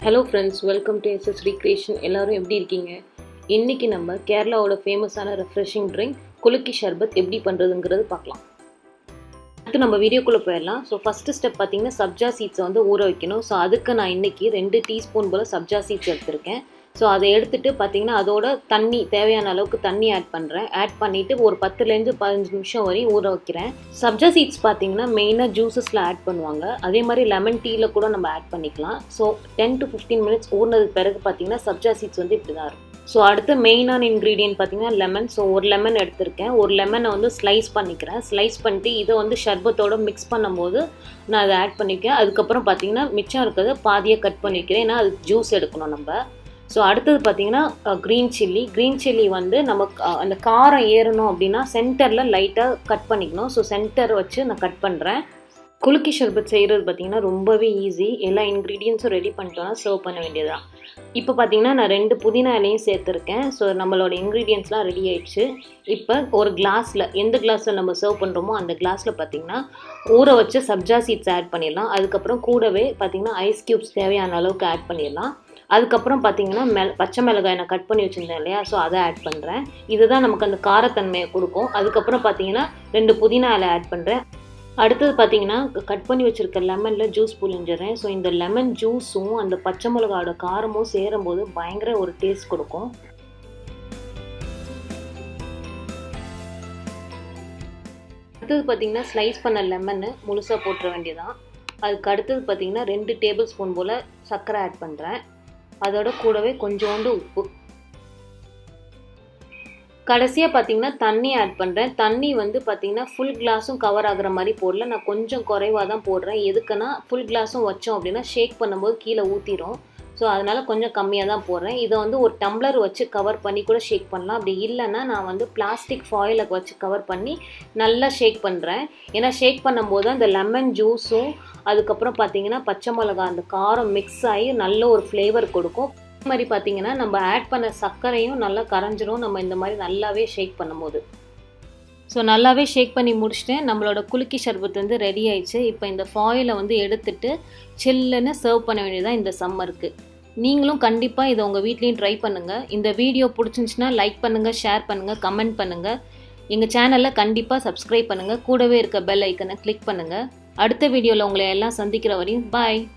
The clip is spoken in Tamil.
hello friends welcome to SS recreation எல்லாரும் எப்படி இருக்கீங்க இன்னைக்கு நம்ம கேரளாவோட ஃபேமஸான ரெஃப்ரெஷிங் ட்ரிங்க் குலுக்கி ஷர்பத் எப்படி பண்ணுறதுங்கிறது பார்க்கலாம் அடுத்து நம்ம வீடியோக்குள்ளே போயிடலாம் ஸோ ஃபஸ்ட்டு ஸ்டெப் பார்த்தீங்கன்னா சப்ஜா சீட்ஸை வந்து ஊற வைக்கணும் ஸோ அதுக்கு நான் இன்னைக்கு ரெண்டு டீஸ்பூன் போல் சப்ஜா சீட்ஸ் எடுத்திருக்கேன் ஸோ அதை எடுத்துட்டு பார்த்தீங்கன்னா அதோட தண்ணி தேவையான அளவுக்கு தண்ணி ஆட் பண்ணுறேன் ஆட் பண்ணிவிட்டு ஒரு பத்துலேருந்து பதினஞ்சு நிமிஷம் வரையும் ஊற வைக்கிறேன் சப்ஜா சீட்ஸ் பார்த்தீங்கன்னா மெயினாக ஜூஸஸில் ஆட் பண்ணுவாங்க அதே மாதிரி லெமன் டீயில் கூட நம்ம ஆட் பண்ணிக்கலாம் so ten to fifteen minutes ஊறினதுக்கு பிறகு பார்த்தீங்கன்னா சப்ஜா சீட்ஸ் வந்து இப்படி தான் இருக்கும் ஸோ அடுத்து மெயினான இன்க்ரீடியன்ட் பார்த்தீங்கன்னா லெமன் ஸோ ஒரு லெமன் எடுத்திருக்கேன் ஒரு லெமனை வந்து ஸ்லைஸ் பண்ணிக்கிறேன் ஸ்லைஸ் பண்ணிட்டு இதை வந்து ஷர்பத்தோட மிக்ஸ் பண்ணும்போது நான் அதை ஆட் பண்ணிக்கிறேன் அதுக்கப்புறம் பார்த்தீங்கன்னா மிச்சம் இருக்கிறத பாதியாக கட் பண்ணி வைக்கிறேன் ஏன்னா அது ஜூஸ் எடுக்கணும் நம்ம ஸோ அடுத்தது பார்த்தீங்கன்னா க்ரீன் சில்லி க்ரீன் சில்லி வந்து நமக்கு அந்த காரம் ஏறணும் அப்படின்னா சென்டரில் லைட்டாக கட் பண்ணிக்கணும் ஸோ சென்டர் வச்சு நான் கட் பண்ணுறேன் குலுக்கி ஷர்பத் செய்கிறது பார்த்தீங்கன்னா ரொம்பவே ஈஸி எல்லா இன்க்ரீடியன்ஸும் ரெடி பண்ணிட்டோன்னா சர்வ் பண்ண வேண்டியதுதான் இப்போ பார்த்தீங்கன்னா நான் ரெண்டு புதினா இலையும் சேர்த்துருக்கேன் ஸோ நம்மளோட இன்க்ரீடியன்ஸ்லாம் ரெடி ஆயிடுச்சு இப்போ ஒரு கிளாஸில் எந்த கிளாஸில் நம்ம சர்வ் பண்ணுறோமோ அந்த கிளாஸில் பார்த்தீங்கன்னா ஊற வச்சு சப்ஜா சீட்ஸ் ஆட் பண்ணிடலாம் அதுக்கப்புறம் கூடவே பார்த்தீங்கன்னா ஐஸ் க்யூப்ஸ் தேவையான அளவுக்கு ஆட் பண்ணிடலாம் அதுக்கப்புறம் பார்த்தீங்கன்னா மெல் பச்சை மிளகாய் நான் கட் பண்ணி வச்சுருந்தேன் இல்லையா ஸோ அதை ஆட் பண்ணுறேன் இதுதான் நமக்கு அந்த காரத்தன்மையை கொடுக்கும் அதுக்கப்புறம் பார்த்தீங்கன்னா ரெண்டு புதினா இலை ஆட் பண்ணுறேன் அடுத்தது பார்த்தீங்கன்னா கட் பண்ணி வச்சுருக்க லெமனில் ஜூஸ் புழிஞ்சிடுறேன் ஸோ இந்த லெமன் ஜூஸும் அந்த பச்சை மிளகாவோட காரமும் சேரும்போது பயங்கர ஒரு டேஸ்ட் கொடுக்கும் அடுத்தது பார்த்தீங்கன்னா ஸ்லைஸ் பண்ண லெமனு முழுசாக போட்டுற வேண்டியதான் அதுக்கு அடுத்தது பார்த்தீங்கன்னா ரெண்டு டேபிள் ஸ்பூன் போல் சர்க்கரை ஆட் பண்ணுறேன் அதோட கூடவே கொஞ்சோண்டு உப்பு கடைசியாக பார்த்தீங்கன்னா தண்ணி ஆட் பண்ணுறேன் தண்ணி வந்து பார்த்தீங்கன்னா ஃபுல் கிளாஸும் கவர் ஆகிற மாதிரி போடல நான் கொஞ்சம் குறைவாக தான் போடுறேன் எதுக்குன்னா ஃபுல் கிளாஸும் வச்சோம் அப்படின்னா ஷேக் பண்ணும்போது கீழே ஊற்றிடும் ஸோ அதனால் கொஞ்சம் கம்மியாக தான் போடுறேன் இதை வந்து ஒரு டம்ளர் வச்சு கவர் பண்ணி கூட ஷேக் பண்ணலாம் அப்படி இல்லைன்னா நான் வந்து பிளாஸ்டிக் ஃபாயிலை வச்சு கவர் பண்ணி நல்லா ஷேக் பண்ணுறேன் ஏன்னா ஷேக் பண்ணும்போது அந்த லெமன் ஜூஸும் அதுக்கப்புறம் பார்த்தீங்கன்னா பச்சை மிளகா அந்த காரம் மிக்ஸ் ஆகி நல்ல ஒரு ஃப்ளேவர் கொடுக்கும் அதே மாதிரி பார்த்தீங்கன்னா நம்ம ஆட் பண்ண சர்க்கரையும் நல்லா கரைஞ்சிரும் நம்ம இந்த மாதிரி நல்லாவே ஷேக் பண்ணும்போது ஸோ நல்லாவே ஷேக் பண்ணி முடிச்சுட்டேன் நம்மளோட குலுக்கி ஷர்பத் வந்து ரெடி ஆயிடுச்சு இப்போ இந்த ஃபாயிலை வந்து எடுத்துட்டு சில்லுன்னு சர்வ் பண்ண வேண்டியதான் இந்த சம்மருக்கு நீங்களும் கண்டிப்பாக இதை உங்கள் வீட்லேயும் ட்ரை பண்ணுங்கள் இந்த வீடியோ பிடிச்சிருந்துச்சுன்னா லைக் பண்ணுங்கள் ஷேர் பண்ணுங்கள் கமெண்ட் பண்ணுங்கள் எங்கள் சேனலில் கண்டிப்பாக சப்ஸ்கிரைப் பண்ணுங்கள் கூடவே இருக்க பெல் ஐக்கனை கிளிக் பண்ணுங்கள் அடுத்த வீடியோவில் உங்களை எல்லாம் சந்திக்கிற வரையும் பாய்